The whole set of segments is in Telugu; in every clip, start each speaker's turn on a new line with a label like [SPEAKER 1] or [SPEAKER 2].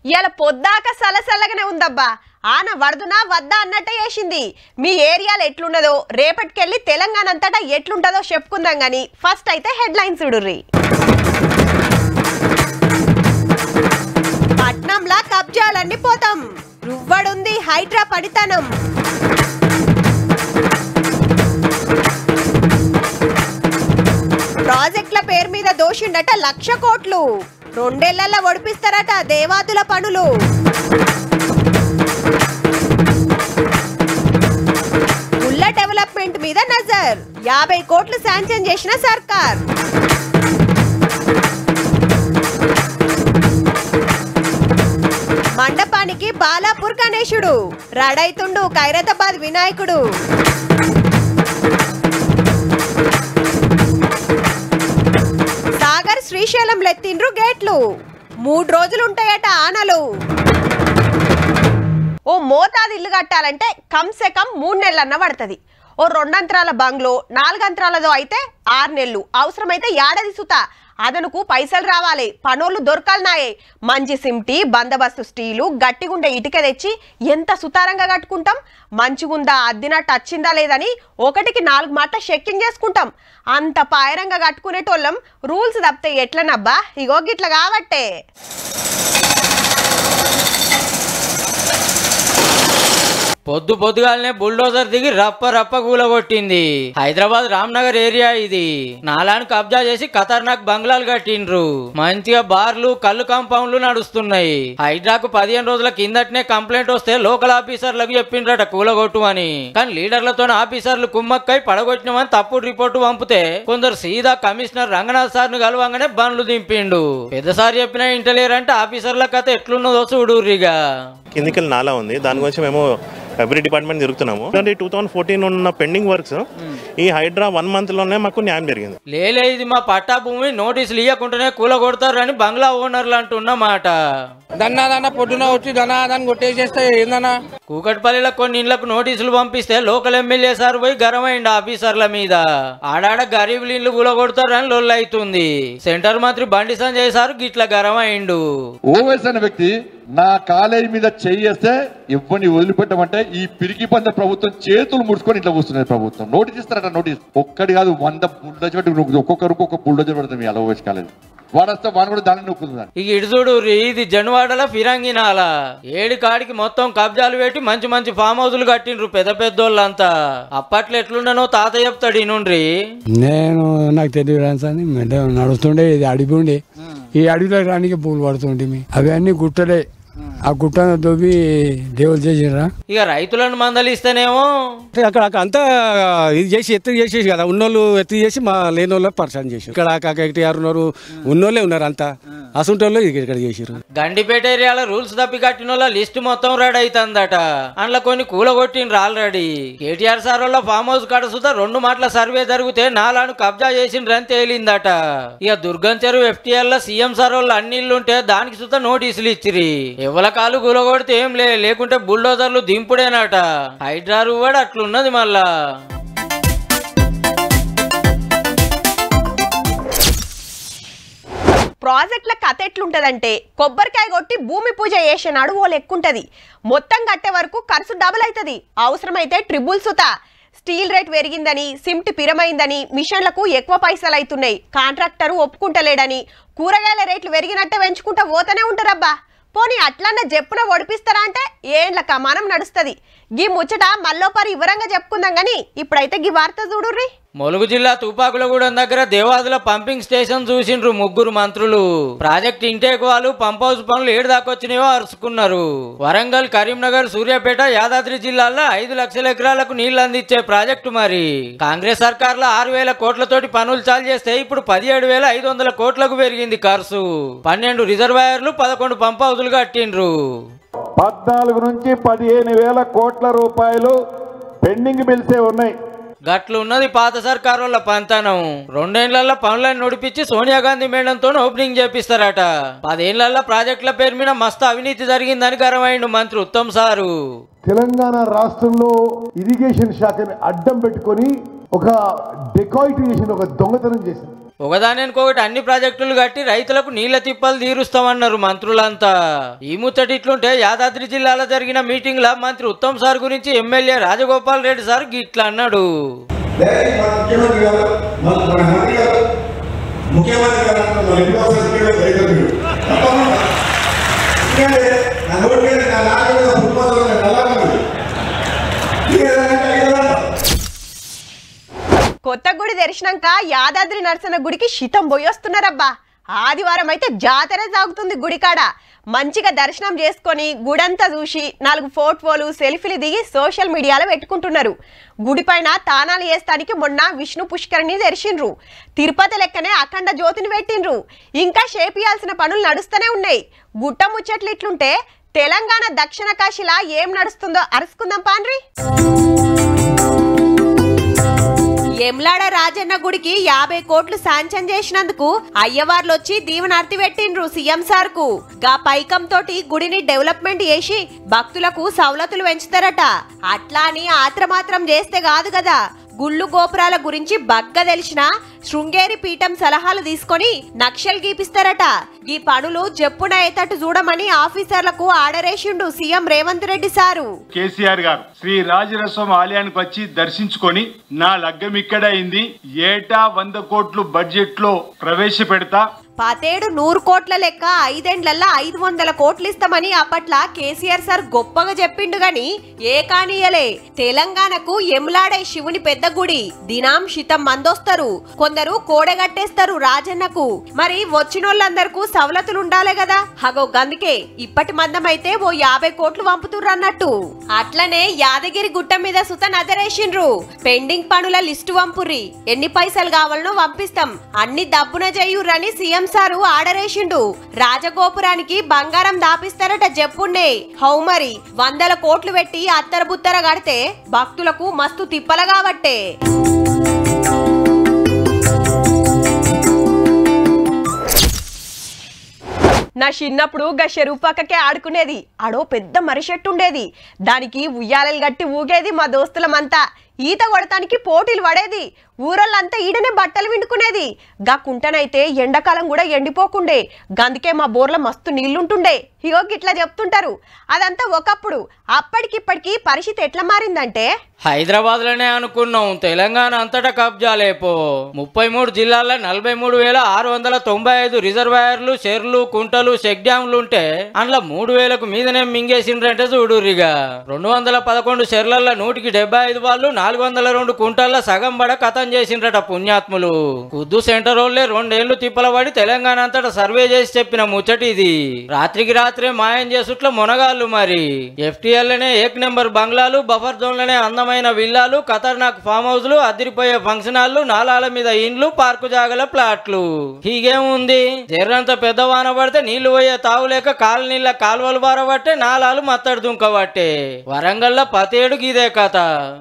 [SPEAKER 1] ఇవాళ పొద్దాక సలసల్లగానే ఉందబ్బా ఆన వరదునా వద్దా అన్నట్టే చేసింది మీ ఏరియాలో ఎట్లున్నదో రేపటికెళ్ళి తెలంగాణ అంతటా ఎట్లుంటదో చెప్పుకుందాం గాని ఫస్ట్ అయితే హెడ్ లైన్స్ చూడుర్రి పట్నంలా కబ్జాలన్నీ పోతాం రువ్వడుంది హైడ్రా పడితనం ప్రాజెక్టుల పేరు మీద దోషిండట లక్ష కోట్లు రెండేళ్లలో ఒడిపిస్తారట దేవాదుల పనులు ఉల్ల డెవలప్మెంట్ మీద నజర్ యాభై కోట్లు శాంక్షన్ చేసిన సర్కార్ మండపానికి బాలాపూర్ గణేశుడు రడైతుండు ఖైరతాబాద్ వినాయకుడు సాగర్ శ్రీశైలం లెత్తిండ్రు గేట్లు మూడు రోజులు ఉంటాయట ఆనలు ఓ మోతాదు ఇల్లు కట్టాలంటే కమ్సే కమ్ మూడు నెలలన్న పడుతుంది ఓ రెండంతరాల బంగ్లో నాలుగంతరాలదో అయితే ఆరు నెలలు అవసరమైతే ఏడాది సుత అదనుకు పైసలు రావాలి పనోళ్ళు దొరకాలనాయే మంచి సిమ్టి బందోబస్తు స్టీలు గట్టిగుండే ఇటుక తెచ్చి ఎంత సుతారంగా కట్టుకుంటాం మంచిగుందా అద్దినట్టు వచ్చిందా లేదని ఒకటికి నాలుగు మాటలు చెక్కింగ్ చేసుకుంటాం అంత పాయరంగా కట్టుకునేటోళ్ళం రూల్స్ తప్పితే ఎట్లనబ్బా ఇగో గిట్ల కాబట్టే
[SPEAKER 2] పొద్దు పొద్దుగాలనే బుల్డోజర్ దిగి రప్ప రప్ప కూలగొట్టింది హైదరాబాద్ రామ్నగర్ ఏరియా ఇది నాలాను కబ్జా చేసి ఖతర్నాక్ బంగ్లాలు కట్టిండ్రు మంచిగా బార్లు కళ్ళు కాంపౌండ్లు నడుస్తున్నాయి హైడ్రాకు పదిహేను రోజుల కిందటనే కంప్లైంట్ వస్తే లోకల్ ఆఫీసర్లకు చెప్పిండ్రట కూలగొట్టు అని కానీ లీడర్లతో ఆఫీసర్లు కుమ్మక్కై పడగొట్టినమని తప్పుడు రిపోర్టు పంపితే కొందరు సీదా కమిషనర్ రంగనాథ్ సార్ ను కలవంగానే బండ్లు దింపిండు పెద్దసారి చెప్పినా ఇంటలేరంటే ఆఫీసర్ల కథ ఎట్లున్నదో చూడుర్రిగా
[SPEAKER 3] కిందికి నాలా ఉంది దాని గురించి మేము ఎవ్రీ డిపార్ట్మెంట్ తిరుగుతున్నాము అంటే టూ థౌసండ్ ఫోర్టీన్ ఉన్న పెండింగ్ వర్క్స్ ఈ హైడ్రా వన్ మంత్ లోనే మాకు న్యాయం జరిగింది
[SPEAKER 2] లేలే ఇది మా పట్టా భూమి నోటీసులు ఇవ్వకుండానే కూలగొడతారని బంగ్లా ఓనర్లు అంటున్నమాట
[SPEAKER 4] దన్నా దన్న పొద్దున వచ్చి దన్నా దాన్ని కొట్టేసేస్తే ఏందన్నా
[SPEAKER 2] కూకట్పల్లిలో కొన్ని ఇండ్లకు నోటీసులు పంపిస్తే లోకల్ ఎమ్మెల్యే సార్ పోయి గరమైండు ఆఫీసర్ల మీద ఆడాడ గరీబులు ఇల్లు కూలగొడతారని లొల్లైతుంది సెంటర్ మంత్రి బండి సంజయ్ సార్ గిట్ల గరమైండు
[SPEAKER 5] ఓవైస్ అనే వ్యక్తి నా కాలేజీ మీద చెయ్యేస్తే ఇవ్వని వదిలిపెట్టమంటే ఈ పిరికి పంద ప్రభుత్వం చేతులు ముడుచుకొని ఇట్లా కూర్చున్నది ప్రభుత్వం నోటీస్ ఇస్తారట నోటీస్ ఒక్కటి కాదు వంద బుల్డోజర్ పెట్టి ఒక్కొక్కరికి ఒక బుల్డోజర్ పెడతాం ఇలా ఓవైస్ కాలేజ్ వాడు వస్తే వాడు కూడా దాన్ని నొక్కుతుంది
[SPEAKER 2] ఇక ఇడుచుడు ఇది జన్వాడల ఫిరంగినాల ఏడు కాడికి మొత్తం కబ్జాలు పెట్టి మంచి మంచి ఫామ్ హౌస్లు కట్టిండ్రు పెద్ద పెద్దోళ్ళంతా అప్పట్లో ఎట్లుండనో తాత చెప్తాడు ఇనుండ్రి
[SPEAKER 6] నేను నాకు తెలియదు అని అంటే నడుస్తుండే ఇది అడవి ఉండే ఈ అడవిలో రానికి పూలు పడుతుండే అవి అన్ని గుట్టలే ఆ గుట్టను దొబ్బి దేవుడు చేసిర్రా
[SPEAKER 2] ఇక రైతులను మందలిస్తేనేమో
[SPEAKER 7] అంటే అక్కడ అక్కడ అంతా ఇది చేసి ఎత్తు చేసేసి కదా ఉన్నోళ్ళు ఎత్తు చేసి మా లేని వాళ్ళు పర్సన్ చేసి ఇక్కడ కాక ఎన్టీఆర్ ఉన్నారు ఉన్నోళ్ళే ఉన్నారు అంతా అసంటోళ్ళు ఇక్కడ చేసిరు
[SPEAKER 2] గండిపేట ఏరియాలో రూల్స్ తప్పి కట్టిన వాళ్ళ లిస్ట్ మొత్తం రెడీ అవుతుందట అందులో కొన్ని కూలగొట్టిండ్రు ఆల్రెడీ కేటీఆర్ సార్ వాళ్ళ ఫామ్ హౌస్ కాడ సుతా రెండు మాటల సర్వే జరిగితే నాలాను కబ్జా చేసిండ్రని తేలిందట ఇక దుర్గం చెరువు ఎఫ్టీఎల్ లో సీఎం సార్ వాళ్ళు అన్ని ఇల్లు ఉంటే దానికి సుతా నోటీసులు ఇచ్చిరి ఎవల కాలు కూలగొడితే ఏం లే లేకుంటే బుల్డోజర్లు దింపుడేనట హైడ్రారు కూడా అట్లున్నది మళ్ళా
[SPEAKER 1] ప్రాజెక్టుల కథ ఎట్లుంటదంటే కొబ్బరికాయ కొట్టి భూమి పూజ చేసినాడు ఓ లెక్కుంటది మొత్తం కట్టే వరకు ఖర్చు డబుల్ అవుతుంది అవసరమైతే ట్రిబుల్ సుత స్టీల్ రేట్ పెరిగిందని సిమ్ట్ పిరమైందని మిషన్లకు ఎక్కువ పైసలు అవుతున్నాయి కాంట్రాక్టర్ ఒప్పుకుంటలేడని కూరగాయల రేట్లు పెరిగినట్టే పెంచుకుంటా పోతూనే ఉంటారబ్బా పోనీ అట్లన్న జప్పున ఒడిపిస్తారా అంటే ఏండ్ల కమానం నడుస్తుంది గీ ముచ్చట మల్లోపరి వివరంగా చెప్పుకుందాం గాని ఇప్పుడైతే గీ వార్త చూడుర్రి
[SPEAKER 2] ములుగు జిల్లా తుపాకులగూడెం దగ్గర దేవాదుల పంపింగ్ స్టేషన్ చూసిండ్రు ముగ్గురు మంత్రులు ప్రాజెక్ట్ ఇంటేక్ వాళ్ళు పంప్ హౌస్ పనులు ఏడు దాకొచ్చినాయో అరుచుకున్నారు వరంగల్ కరీంనగర్ సూర్యాపేట యాదాద్రి జిల్లాల్లో ఐదు లక్షల ఎకరాలకు నీళ్లు అందించే ప్రాజెక్టు మరి కాంగ్రెస్ సర్కార్లో ఆరు వేల కోట్లతోటి పనులు చాలు చేస్తే ఇప్పుడు పదిహేడు వేల ఐదు వందల కోట్లకు పెరిగింది ఖర్చు పన్నెండు రిజర్వాయర్లు పదకొండు పంప్ హౌజులు కట్టిండ్రు
[SPEAKER 8] పద్నాలుగు నుంచి పదిహేను వేల కోట్ల రూపాయలు పెండింగ్ బిల్సే ఉన్నాయి
[SPEAKER 2] గట్లు ఉన్నది పాత సర్కారు వాళ్ళ పంతనం రెండేళ్లలో పనులను నడిపించి సోనియా గాంధీ మేడంతో ఓపెనింగ్ చేపిస్తారట పదేళ్లలో ప్రాజెక్టుల పేరు మీద మస్తు అవినీతి జరిగిందని గరమైండు మంత్రి ఉత్తమ్ సారు
[SPEAKER 8] తెలంగాణ రాష్ట్రంలో ఇరిగేషన్ శాఖని అడ్డం పెట్టుకొని ఒక డెకాయిట్ చేసింది ఒక దొంగతనం చేసింది
[SPEAKER 2] ఒకదానికొకటి అన్ని ప్రాజెక్టులు కట్టి రైతులకు నీళ్ల తిప్పలు తీరుస్తామన్నారు మంత్రులంతా ఈ ముచ్చటి ఇట్లుంటే యాదాద్రి జిల్లాలో జరిగిన మీటింగ్ లో మంత్రి ఉత్తమ్ సార్ గురించి ఎమ్మెల్యే రాజగోపాల్ రెడ్డి సార్ గిట్లా అన్నాడు
[SPEAKER 9] ముఖ్యమంత్రి గారు మన మన మంత్రి గారు ముఖ్యమంత్రి గారు అంటారు, మన ఇంట్లో సర్టిఫికేట్ రైతులు మీరు. తప్పకుండా. ఎందుకంటే నా నోటి మీద నా నాటి మీద పుట్టుమచ్చలు ఉన్నాయి, నల్లగా ఉంది. మీరు ఏదైనా అంటే ఐదు
[SPEAKER 1] కొత్త గుడి తెరిచినాక యాదాద్రి నరసన్న గుడికి శితం పోయొస్తున్నారబ్బా ఆదివారం అయితే జాతర సాగుతుంది గుడికాడ మంచిగా దర్శనం చేసుకొని గుడంతా చూసి నాలుగు ఫోటోలు సెల్ఫీలు దిగి సోషల్ మీడియాలో పెట్టుకుంటున్నారు గుడిపైన తానాలు వేస్తానికి మొన్న విష్ణు పుష్కరిణి తెరిచిండ్రు తిరుపతి లెక్కనే అఖండ జ్యోతిని పెట్టిండ్రు ఇంకా చేపియాల్సిన పనులు నడుస్తూనే ఉన్నాయి గుట్ట ముచ్చట్లు ఇట్లుంటే తెలంగాణ దక్షిణ కాశీలా ఏం నడుస్తుందో అరుసుకుందాం పాండ్రి ఎమ్లాడ రాజన్న గుడికి యాభై కోట్లు శాంక్షన్ చేసినందుకు అయ్యవార్లు వచ్చి దీవెనార్తి పెట్టిండ్రు సీఎం సార్ కు గా పైకం తోటి గుడిని డెవలప్మెంట్ చేసి భక్తులకు సవలతులు పెంచుతారట అట్లా అని ఆత్రమాత్రం చేస్తే కాదు కదా గుళ్ళు గోపురాల గురించి బగ్గ తెలిసిన శృంగేరి పీఠం సలహాలు తీసుకొని నక్షల్ గీపిస్తారట ఈ పనులు జప్పున అయ్యేటట్టు చూడమని ఆఫీసర్లకు ఆర్డరేసిండు సీఎం రేవంత్ రెడ్డి సారు
[SPEAKER 10] కేసీఆర్ గారు శ్రీ రాజరస్వం ఆలయానికి వచ్చి దర్శించుకొని నా లగ్గం ఇక్కడే అయింది ఏటా వంద కోట్లు బడ్జెట్ లో ప్రవేశపెడతా
[SPEAKER 1] పతేడు నూరు కోట్ల లెక్క ఐదేండ్లల్లా ఐదు వందల కోట్లు ఇస్తామని అప్పట్ల కేసీఆర్ సార్ గొప్పగా చెప్పిండు గాని ఏ కానీయలే తెలంగాణకు ఎములాడే శివుని పెద్ద గుడి దినాం శితం మందొస్తారు కొందరు కోడెగట్టేస్తారు రాజన్నకు మరి వచ్చినోళ్ళందరకు సవలతులు ఉండాలే కదా హగో గందుకే ఇప్పటి మందం అయితే ఓ యాభై కోట్లు పంపుతుర్రు అన్నట్టు అట్లనే యాదగిరి గుట్ట మీద సుత నదరేసిండ్రు పెండింగ్ పనుల లిస్టు వంపుర్రి ఎన్ని పైసలు కావాలనో పంపిస్తాం అన్ని దబ్బున చేయుర్రని సీఎం సారు ఆర్డరేసిండు రాజగోపురానికి బంగారం దాపిస్తారట చెప్పుండే హౌ మరి వందల కోట్లు పెట్టి అత్తర బుత్తర కడితే భక్తులకు మస్తు తిప్పల కాబట్టే నా చిన్నప్పుడు గా చెరువు పక్కకే ఆడుకునేది ఆడో పెద్ద మరిషెట్టు ఉండేది దానికి ఉయ్యాలలు గట్టి ఊగేది మా దోస్తులమంతా ఈత కొడటానికి పోటీలు పడేది ఊరల్లంతా ఈడనే బట్టలు విండుకునేది గా కుంటనైతే ఎండాకాలం కూడా ఎండిపోకుండే గందుకే మా బోర్ల మస్తు నీళ్లుంటుండే ఇగో గిట్లా చెప్తుంటారు అదంతా ఒకప్పుడు అప్పటికిప్పటికి పరిస్థితి ఎట్లా మారిందంటే
[SPEAKER 2] హైదరాబాద్ లోనే అనుకున్నాం తెలంగాణ అంతటా కబ్జా లేపో ముప్పై మూడు జిల్లాల్లో నలభై మూడు వేల ఆరు వందల తొంభై ఐదు రిజర్వాయర్లు చెర్లు కుంటలు చెక్ డ్యాంలు ఉంటే అందులో మూడు వేలకు మీదనే మింగేసిండ్రంటే చూడురిగా రెండు వందల పదకొండు చెర్లల్లో నూటికి డెబ్బై ఐదు వాళ్ళు నాలుగు వందల రెండు కుంటల్లో సగం బడ కథం చేసిండ్రట పుణ్యాత్ములు కుద్దు సెంటర్ వాళ్ళే రెండేళ్లు తిప్పల పడి తెలంగాణ అంతటా సర్వే చేసి చెప్పిన ముచ్చటి ఇది రాత్రికి రాత్రే మాయం చేసుట్ల మునగాళ్ళు మరి ఎఫ్టీఎల్నే ఏక్ నెంబర్ బంగ్లాలు బఫర్ జోన్లనే అందమైన విల్లాలు ఖతర్నాక్ ఫామ్ హౌస్లు అదిరిపోయే ఫంక్షన్ హాల్లు నాలాల మీద ఇండ్లు పార్కు జాగల ప్లాట్లు హీగేముంది జర్రంత పెద్ద వాన పడితే నీళ్లు పోయే తావులేక కాలనీళ్ళ కాలువలు బారబట్టే నాలాలు మత్తడి దుంకబట్టే వరంగల్లో పతేడు గీదే కథ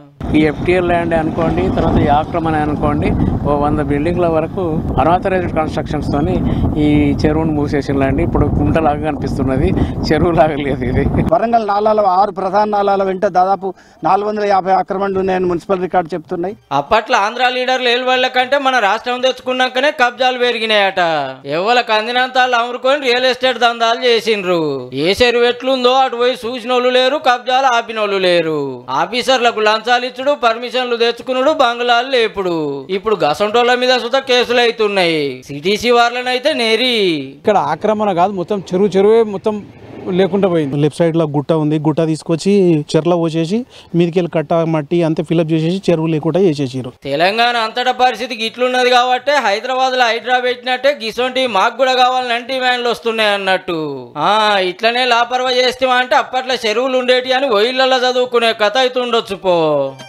[SPEAKER 11] ఈ ఎఫ్టీఎల్ ల్యాండ్ అనుకోండి తర్వాత ఈ ఆక్రమణ అనుకోండి ఓ వంద బిల్డింగ్ల వరకు అనాథరైజ్డ్ కన్స్ట్రక్షన్స్ తోని ఈ చెరువును మూసేసిందండి ఇప్పుడు కుంటలాగా కనిపిస్తున్నది చెరువులాగా లేదు ఇది
[SPEAKER 12] వరంగల్ నాలాల ఆరు ప్రధాన నాలాల వెంట దాదాపు నాలుగు వందల యాభై ఆక్రమణలు ఉన్నాయని మున్సిపల్ రికార్డు చెప్తున్నాయి
[SPEAKER 2] అప్పట్లో ఆంధ్ర లీడర్లు ఏలువాళ్ల కంటే మన రాష్ట్రం తెచ్చుకున్నాకనే కబ్జాలు పెరిగినాయట ఎవరికి అందినంత వాళ్ళు అమ్ముకొని రియల్ ఎస్టేట్ దందాలు చేసిండ్రు ఏ చెరువు ఎట్లుందో అటు పోయి చూసినోళ్ళు లేరు కబ్జాలు ఆపినోళ్ళు లేరు ఆఫీసర్లకు లంచాలు ఇచ్చుడు పర్మిషన్లు తెచ్చుకునుడు బంగ్లాలు లేపుడు ఇప్పుడు గసంటోళ్ళ మీద సుత కేసులు అవుతున్నాయి సిటీసీ వాళ్ళనైతే నేరి
[SPEAKER 13] ఇక్కడ ఆక్రమణ కాదు మొత్తం చెరువు చెరువే మొత్తం లేకుండా పోయింది లెఫ్ట్ సైడ్ లో గుట్ట ఉంది గుట్ట తీసుకొచ్చి చెర్ల పోసేసి మీదకెళ్ళి కట్ట మట్టి అంతే ఫిల్అప్ చేసేసి చెరువు లేకుండా చేసేసారు
[SPEAKER 2] తెలంగాణ అంతటా పరిస్థితి ఇట్లున్నది కాబట్టి హైదరాబాద్ లో హైడ్రా పెట్టినట్టే గిసొంటి మాకు కూడా కావాలని డిమాండ్లు వస్తున్నాయి అన్నట్టు ఆ ఇట్లనే లాపర్వా చేస్తే అంటే అప్పట్లో చెరువులు ఉండేటి అని ఒయిళ్ళలో చదువుకునే కథ అయితే ఉండొచ్చు పో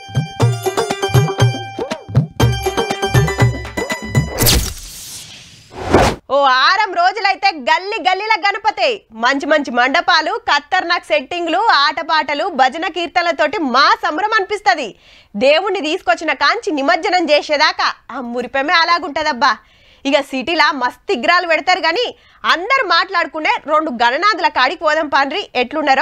[SPEAKER 1] ఓ ఆరం రోజులైతే గల్లి గల్లీల గణపతే మంచి మంచి మండపాలు ఖతర్నాక్ సెట్టింగ్లు ఆటపాటలు భజన కీర్తనలతోటి మా సంబరం అనిపిస్తుంది దేవుణ్ణి తీసుకొచ్చిన కాంచి నిమజ్జనం చేసేదాకా ఆ మురిపెమే అలాగుంటదబ్బా ఇక సిటీలా మస్తు ఇగ్రాలు పెడతారు కానీ అందరు మాట్లాడుకునే రెండు గణనాథుల కాడికి పోదాం పాండ్రి ఎట్లున్నారో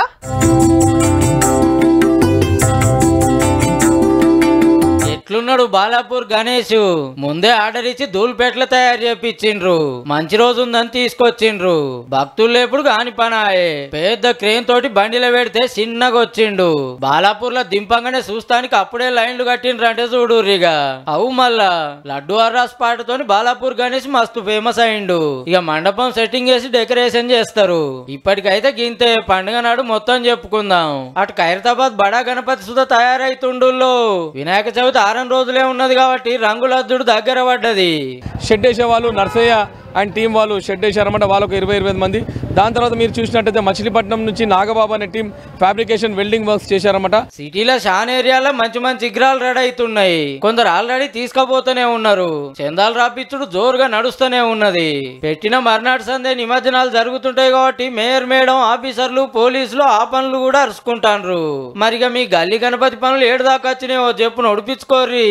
[SPEAKER 2] ఎట్లున్నాడు బాలాపూర్ గణేష్ ముందే ఆర్డర్ ఇచ్చి ధూళిపేటలు తయారు చేపించిండ్రు మంచి రోజు ఉందని తీసుకొచ్చిండ్రు భక్తులు లేపుడు కాని పనాయే పెద్ద క్రేన్ తోటి బండిలో పెడితే చిన్నగా వచ్చిండు బాలాపూర్ లో దింపంగానే చూస్తానికి అప్పుడే లైన్లు కట్టిండ్రు అంటే చూడుర్రిగా అవు మళ్ళా లడ్డు అర్రాస్ పాటతోని బాలాపూర్ గణేష్ మస్తు ఫేమస్ అయిండు ఇక మండపం సెట్టింగ్ చేసి డెకరేషన్ చేస్తారు ఇప్పటికైతే గింతే పండుగ నాడు మొత్తం చెప్పుకుందాం అటు ఖైరతాబాద్ బడా గణపతి సుధా తయారైతుండుల్లో వినాయక చవితి ఆరం రోజులే ఉన్నది కాబట్టి రంగులద్దుడు దగ్గర పడ్డది
[SPEAKER 4] షెడ్ వేసే వాళ్ళు నర్సయ్య అండ్ టీం వాళ్ళు షెడ్ వేసారన్నమాట వాళ్ళకు ఇరవై ఇరవై ఐదు మంది దాని తర్వాత మీరు చూసినట్టయితే మచిలీపట్నం నుంచి నాగబాబు అనే టీం ఫ్యాబ్రికేషన్ వెల్డింగ్ వర్క్స్ చేశారన్నమాట
[SPEAKER 2] సిటీలో చాలా ఏరియాలో మంచి మంచి విగ్రహాలు రెడీ అవుతున్నాయి కొందరు ఆల్రెడీ తీసుకుపోతూనే ఉన్నారు చందాలు రాపిచ్చుడు జోరుగా నడుస్తూనే ఉన్నది పెట్టిన మర్నాడు సందే నిమజ్జనాలు జరుగుతుంటాయి కాబట్టి మేయర్ మేడం ఆఫీసర్లు పోలీసులు ఆ పనులు కూడా అరుచుకుంటాండ్రు మరిగా మీ గల్లీ గణపతి పనులు ఏడు దాకా వచ్చినాయో చెప్పు నడిపించుకోర్రి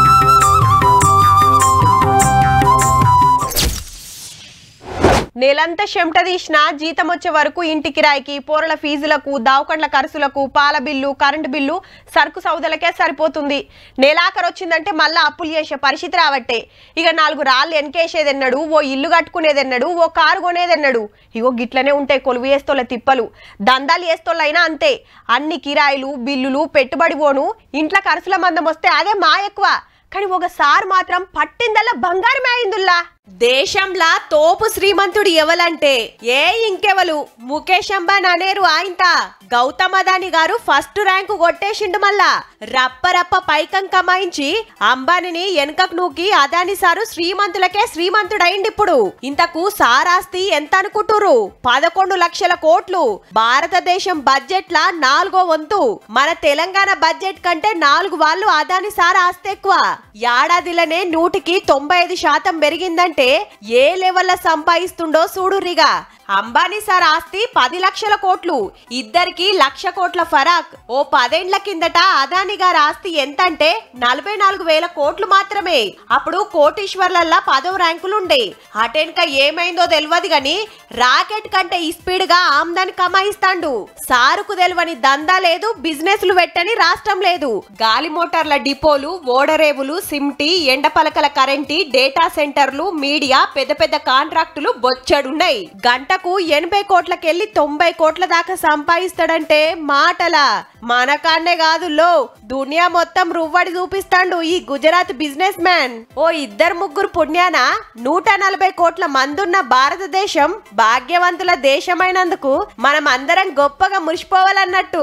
[SPEAKER 1] నెలంతా చెమట తీసినా జీతం వచ్చే వరకు ఇంటి కిరాయికి పోరల ఫీజులకు దావకండ్ల ఖర్చులకు పాల బిల్లు కరెంటు బిల్లు సరుకు సౌదలకే సరిపోతుంది నెలాఖరు వచ్చిందంటే మళ్ళా అప్పులు చేసే పరిస్థితి రావట్టే ఇక నాలుగు రాళ్ళు వెనకేసేదెన్నడు ఓ ఇల్లు కట్టుకునేదెన్నడు ఓ కారు కొనేదెన్నడు ఇగో గిట్లనే ఉంటాయి కొలువు వేస్తోళ్ళ తిప్పలు దందాలు వేస్తోళ్ళైనా అంతే అన్ని కిరాయిలు బిల్లులు పెట్టుబడి పోను ఇంట్లో ఖర్చుల మందం వస్తే అదే మా ఎక్కువ కానీ ఒకసారి మాత్రం పట్టిందల్లా బంగారమే అయిందుల్లా దేశంలా తోపు శ్రీమంతుడు ఎవలంటే ఏ ఇంకెవలు ముఖేష్ అంబానీ అనేరు ఆయంత గౌతమ్ అదాని గారు ఫస్ట్ ర్యాంకు కొట్టేసిండు మళ్ళా రప్ప రప్ప పైకం కమాయించి అంబానీని వెనకకు నూకి అదాని సారు శ్రీమంతులకే శ్రీమంతుడైండి ఇప్పుడు ఇంతకు సారాస్తి ఎంత అనుకుంటురు పదకొండు లక్షల కోట్లు భారతదేశం బడ్జెట్ లా నాలుగో వంతు మన తెలంగాణ బడ్జెట్ కంటే నాలుగు వాళ్ళు అదాని సార్ ఆస్తి ఎక్కువ ఏడాదిలోనే నూటికి తొంభై ఐదు శాతం పెరిగిందంటే ఏ లెవెల్ల సంపాదిస్తుండో చూడురిగా అంబానీ సార్ ఆస్తి పది లక్షల కోట్లు ఇద్దరికి లక్ష కోట్ల ఫరాక్ ఓ పదేండ్ల కిందట అదాని గారి ఆస్తి ఎంతంటే నలభై నాలుగు వేల కోట్లు మాత్రమే అప్పుడు కోటీశ్వర్లల్లా పదో ర్యాంకులుండే అటెన్క ఏమైందో తెలియదు గాని రాకెట్ కంటే ఈ స్పీడ్ గా ఆమ్దాని కమాయిస్తాండు సారుకు తెలియని దందా లేదు బిజినెస్లు పెట్టని రాష్ట్రం లేదు గాలి మోటార్ల డిపోలు ఓడరేవులు సిమ్టి ఎండపలకల కరెంటి డేటా సెంటర్లు మీడియా పెద్ద పెద్ద కాంట్రాక్టులు బొచ్చడున్నాయి గంటకు ఎనభై కోట్లకెళ్లి తొంభై కోట్ల దాకా సంపాదిస్తాడంటే మాటలా మనకాన్నే కాదు లో దునియా మొత్తం రువ్వడి చూపిస్తాండు ఈ గుజరాత్ బిజినెస్ మ్యాన్ ఓ ఇద్దరు ముగ్గురు పుణ్యాన నూట నలభై కోట్ల మందున్న భారతదేశం భాగ్యవంతుల దేశమైనందుకు మనం అందరం గొప్పగా మురిసిపోవాలన్నట్టు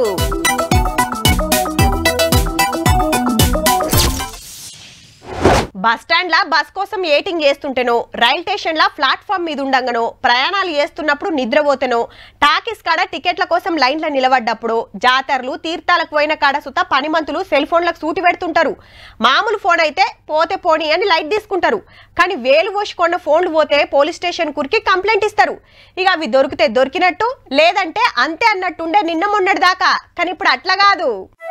[SPEAKER 1] బస్ స్టాండ్ లా బస్ కోసం ఏటింగ్ చేస్తుంటేనో రైల్ స్టేషన్ లా ప్లాట్ఫామ్ మీద ఉండంగానో ప్రయాణాలు చేస్తున్నప్పుడు నిద్రపోతేనో టాకీస్ కాడ టికెట్ల కోసం లైన్ల నిలబడ్డప్పుడు జాతరలు తీర్థాలకు పోయిన కాడ సుత పనిమంతులు సెల్ ఫోన్లకు సూటి పెడుతుంటారు మామూలు ఫోన్ అయితే పోతే పోనీ అని లైట్ తీసుకుంటారు కానీ వేలు పోసుకున్న ఫోన్లు పోతే పోలీస్ స్టేషన్ కురికి కంప్లైంట్ ఇస్తారు ఇక అవి దొరికితే దొరికినట్టు లేదంటే అంతే అన్నట్టుండే నిన్న మొన్నటి దాకా కానీ ఇప్పుడు అట్లా కాదు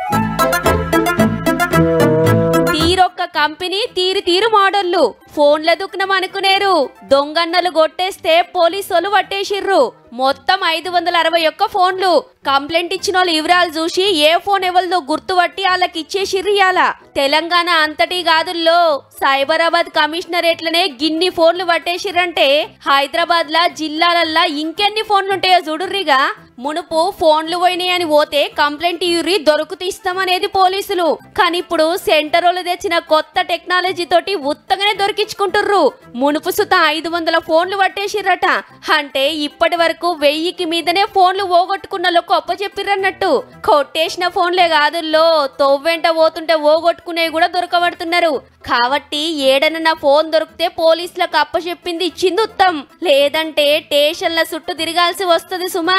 [SPEAKER 14] తీరొక్క కంపెనీ తీరు తీరు మోడళ్లు ఫోన్ల దుఃఖనం అనుకునేరు దొంగన్నలు కొట్టేస్తే పోలీసులు పట్టేసిర్రు మొత్తం ఐదు వందల అరవై ఒక్క ఫోన్లు కంప్లైంట్ ఇచ్చిన వాళ్ళు వివరాలు చూసి ఏ ఫోన్ ఎవరిదో గుర్తుపట్టి వాళ్ళకి ఇచ్చేసిర్రు ఇయాల తెలంగాణ అంతటి కాదుల్లో సైబరాబాద్ కమిషనరేట్లనే గిన్ని ఫోన్లు పట్టేసిర్రంటే హైదరాబాద్ లా జిల్లాలల్లా ఇంకెన్ని ఫోన్లు ఉంటాయో చూడుర్రిగా మునుపు ఫోన్లు పోయినాయని పోతే కంప్లైంట్ ఇవ్వరి దొరుకుతూ ఇస్తామనేది పోలీసులు కానీ ఇప్పుడు సెంటరోలు తెచ్చిన కొత్త టెక్నాలజీ తోటి ఉత్తగానే దొరికించుకుంటుర్రు మునుపు సుత ఐదు వందల ఫోన్లు పట్టేసిర్రట అంటే ఇప్పటి వరకు వెయ్యికి మీదనే ఫోన్లు పోగొట్టుకున్న లోక ఒప్ప చెప్పిర్రన్నట్టు కొట్టేసిన ఫోన్లే కాదుల్లో తొవ్వెంట పోతుంటే పోగొట్టుకునేవి కూడా దొరకబడుతున్నారు కాబట్టి ఏడనన్నా ఫోన్ దొరికితే పోలీసులకు అప్ప చెప్పింది ఇచ్చింది ఉత్తం లేదంటే స్టేషన్ల చుట్టూ తిరగాల్సి వస్తుంది సుమా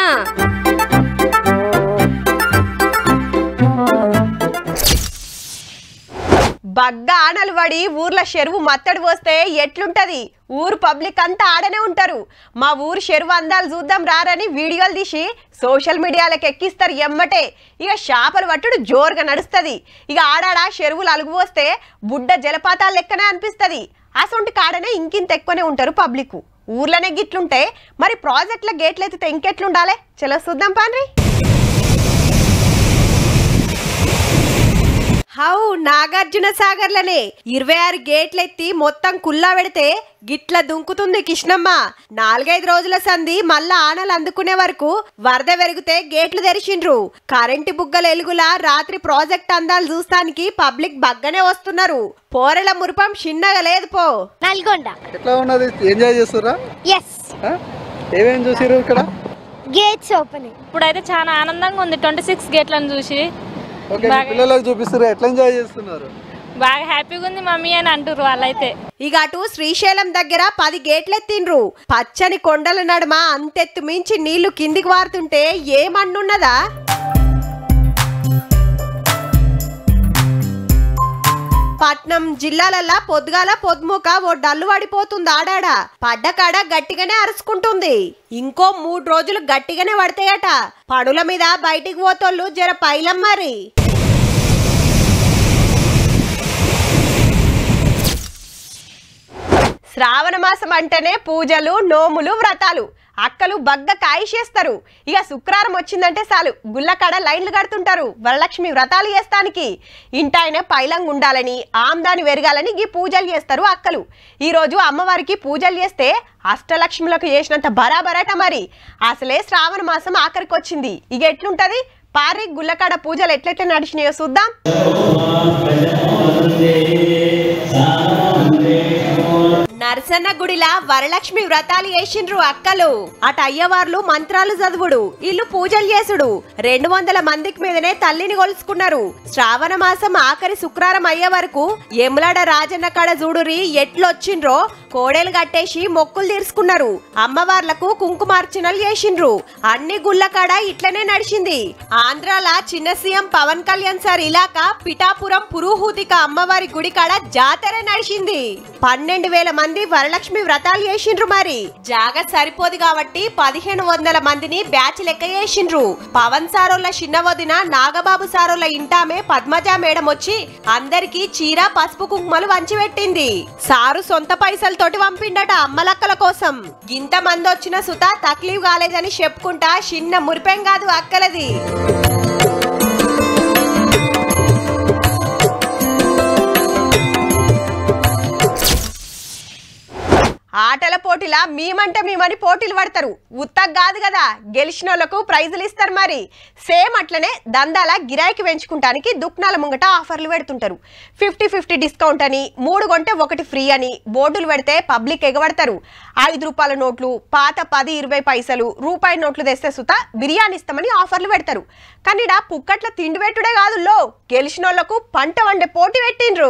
[SPEAKER 1] బగ్గా ఆనలు పడి ఊర్ల చెరువు మత్తడి పోస్తే ఎట్లుంటది ఊరు పబ్లిక్ అంతా ఆడనే ఉంటారు మా ఊరు చెరువు అందాలు చూద్దాం రారని వీడియోలు తీసి సోషల్ మీడియాలకు ఎక్కిస్తారు ఎమ్మటే ఇక చేపలు పట్టుడు జోరుగా నడుస్తుంది ఇక ఆడాడ చెరువులు అలుగు పోస్తే బుడ్డ జలపాతాలు లెక్కనే అనిపిస్తుంది అసొంటి కాడనే ఇంకింత ఎక్కువనే ఉంటారు పబ్లిక్ ఊర్లోనే గిట్లుంటే మరి ప్రాజెక్టుల గేట్లు ఎత్తితే ఇంకెట్లుండాలి చలో చూద్దాం పాన్రి హౌ నాగార్జున సాగర్లనే ఇరవై ఆరు గేట్లెత్తి మొత్తం కుల్లా పెడితే గిట్ల దుంకుతుంది కృష్ణమ్మ నాలుగైదు రోజుల సంధి మళ్ళా ఆనలు అందుకునే వరకు వరద పెరిగితే గేట్లు తెరిచిండ్రు కరెంటు బుగ్గల ఎలుగుల రాత్రి ప్రాజెక్ట్ అందాలు చూస్తానికి పబ్లిక్ బగ్గనే వస్తున్నారు పోరల మురిపం చిన్నగా లేదు పో
[SPEAKER 15] నల్గొండ
[SPEAKER 16] ఎట్లా ఉన్నది ఎంజాయ్ చేస్తుర్రా
[SPEAKER 15] ఎస్
[SPEAKER 16] ఏమేం చూసిర్రు ఇక్కడ
[SPEAKER 15] గేట్స్ ఓపెనింగ్
[SPEAKER 17] ఇప్పుడైతే చాలా ఆనందంగా ఉంది ట్వంటీ సిక్స్ గేట్లను చూసి
[SPEAKER 16] ఓకే మీ
[SPEAKER 17] బాగా-
[SPEAKER 16] పిల్లలకు చూపిస్తుర్రు ఎట్లా ఎంజాయ్ చేస్తున్నారు
[SPEAKER 17] బాగా హ్యాపీగా ఉంది మమ్మీ అని అంటారు వాళ్ళైతే
[SPEAKER 1] ఇక అటు శ్రీశైలం దగ్గర పది గేట్లెత్తిండ్రు పచ్చని కొండల నడుమ అంతెత్తు మించి నీళ్లు కిందికి వారుతుంటే ఏమన్నున్నదా పట్నం జిల్లాలల్లా పొద్దుగాల పొద్దుముక ఓ డల్లు పడిపోతుంది ఆడాడ పడ్డ కాడ గట్టిగానే అరుచుకుంటుంది ఇంకో మూడు రోజులు గట్టిగానే పడతాయట పనుల మీద బయటికి పోతోళ్ళు జర పైలం మరి శ్రావణ మాసం అంటేనే పూజలు నోములు వ్రతాలు అక్కలు బగ్గ కాయిషేస్తారు ఇక శుక్రవారం వచ్చిందంటే చాలు గుళ్ళకాడ లైన్లు కడుతుంటారు వరలక్ష్మి వ్రతాలు చేస్తానికి ఇంటాయన పైలంగా ఉండాలని ఆమ్దాని వెరగాలని ఈ పూజలు చేస్తారు అక్కలు ఈ రోజు అమ్మవారికి పూజలు చేస్తే అష్టలక్ష్ములకు చేసినంత బరాబరట మరి అసలే శ్రావణ మాసం ఆఖరికి వచ్చింది ఇక ఎట్లుంటది పారి గుళ్ళకాడ పూజలు ఎట్లెట్లా నడిచినాయో చూద్దాం నరసన్న గుడిలా వరలక్ష్మి వ్రతాలు చేసిండ్రు అక్కలు అటు అయ్యవార్లు మంత్రాలు చదువుడు ఇల్లు పూజలు చేసుడు రెండు వందల మందికి మీదనే తల్లిని కొలుసుకున్నారు శ్రావణ మాసం ఆఖరి శుక్రవారం అయ్యే వరకు ఎములాడ రాజన్న కాడ చూడురి ఎట్లొచ్చిండ్రో కోడేలు కట్టేసి మొక్కులు తీర్చుకున్నారు అమ్మవార్లకు కుంకుమార్చనలు చేసిండ్రు అన్ని గుళ్ళ కాడ ఇట్లనే నడిచింది ఆంధ్రాల చిన్న సీఎం పవన్ కళ్యాణ్ సార్ ఇలాకా పిఠాపురం పురుహూతిక అమ్మవారి గుడి కాడ జాతర నడిచింది పన్నెండు వేల మంది వరలక్ష్మి వ్రతాలు చేసిండ్రు మరి జాగ సరిపోదు కాబట్టి పదిహేను వందల మందిని బ్యాచ్ లెక్క చేసిండ్రు పవన్ సారోళ్ళ చిన్న వదిన నాగబాబు సారోళ్ళ ఇంటామే పద్మజ మేడం వచ్చి అందరికి చీర పసుపు కుంకుమలు వంచిపెట్టింది సారు సొంత పైసలతోటి పంపిండట అమ్మలక్కల కోసం గింత మంది వచ్చిన సుత తక్లీఫ్ కాలేదని చెప్పుకుంటా చిన్న మురిపెం కాదు అక్కలది ఆటల పోటీలా మేమంటే మేమని పోటీలు పడతారు ఉత్తగ్ కాదు కదా గెలిచిన వాళ్ళకు ప్రైజులు ఇస్తారు మరి సేమ్ అట్లనే దందాల గిరాయికి పెంచుకుంటానికి దుక్నాల ముంగట ఆఫర్లు పెడుతుంటారు ఫిఫ్టీ ఫిఫ్టీ డిస్కౌంట్ అని మూడు కొంటే ఒకటి ఫ్రీ అని బోర్డులు పెడితే పబ్లిక్ ఎగబడతారు ఐదు రూపాయల నోట్లు పాత పది ఇరవై పైసలు రూపాయి నోట్లు తెస్తే సుత బిర్యానీ ఇస్తామని ఆఫర్లు పెడతారు కానీ ఈడ పుక్కట్ల తిండి పెట్టుడే కాదు లో గెలిచిన వాళ్ళకు పంట వండే పోటీ పెట్టిండ్రు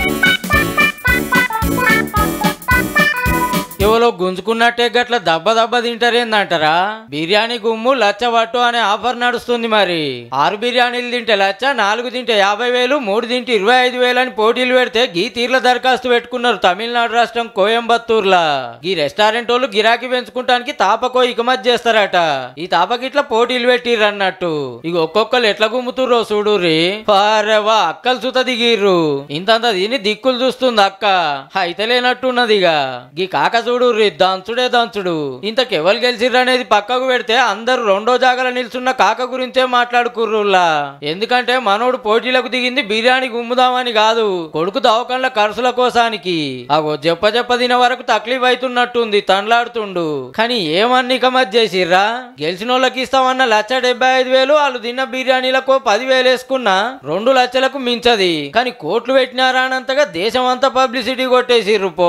[SPEAKER 2] ఎవరో గుంజుకున్నట్టే గట్ల దెబ్బ దెబ్బ తింటారేందంటారా బిర్యానీ గుమ్ము లచ్చ పట్టు అనే ఆఫర్ నడుస్తుంది మరి ఆరు బిర్యానీలు తింటే లచ్చ నాలుగు తింటే యాభై వేలు మూడు తింటే ఇరవై ఐదు వేలు అని పోటీలు పెడితే గీ తీర్ల దరఖాస్తు పెట్టుకున్నారు తమిళనాడు రాష్ట్రం కోయంబత్తూర్లా ఈ రెస్టారెంట్ వాళ్ళు గిరాకీ పెంచుకుంటానికి తాపకో ఇకమత్ చేస్తారట ఈ తాపకిట్ల పోటీలు పెట్టిర్రు అన్నట్టు ఇక ఒక్కొక్కరు ఎట్లా గుమ్ముతుర్రో చూడుర్రి పారవా అక్కలు సుత దిగిర్రు ఇంతంత దీన్ని దిక్కులు చూస్తుంది అక్క అయితే లేనట్టున్నది ఇక గీ కాక చూడు రీ దంచుడే దంచుడు ఇంతకెవరు గెలిచిర్రు అనేది పక్కకు పెడితే అందరు రెండో జాగల నిల్చున్న కాక గురించే మాట్లాడుకుర్రులా ఎందుకంటే మనోడు పోటీలకు దిగింది బిర్యానీ గుమ్ముదామని కాదు కొడుకు దవకంల ఖర్చుల కోసానికి అగో చెప్ప చెప్ప తిన వరకు తక్లీఫ్ అవుతున్నట్టుంది తండ్లాడుతుండు కానీ ఏమన్ని కమత్ చేసిర్రా గెలిచిన వాళ్ళకి ఇస్తామన్న లచ్చ డెబ్బై ఐదు వేలు వాళ్ళు తిన్న బిర్యానీలకు పదివేలు వేసుకున్నా రెండు లక్షలకు మించది కానీ కోట్లు పెట్టినారా అనంతగా దేశం అంతా పబ్లిసిటీ కొట్టేసిర్రు పో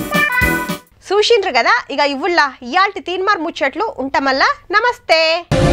[SPEAKER 1] చూసిండ్రు కదా ఇక ఇవ్వుల్లా ఇయాల్టి తీన్మార్ ముచ్చట్లు ఉంటామల్లా నమస్తే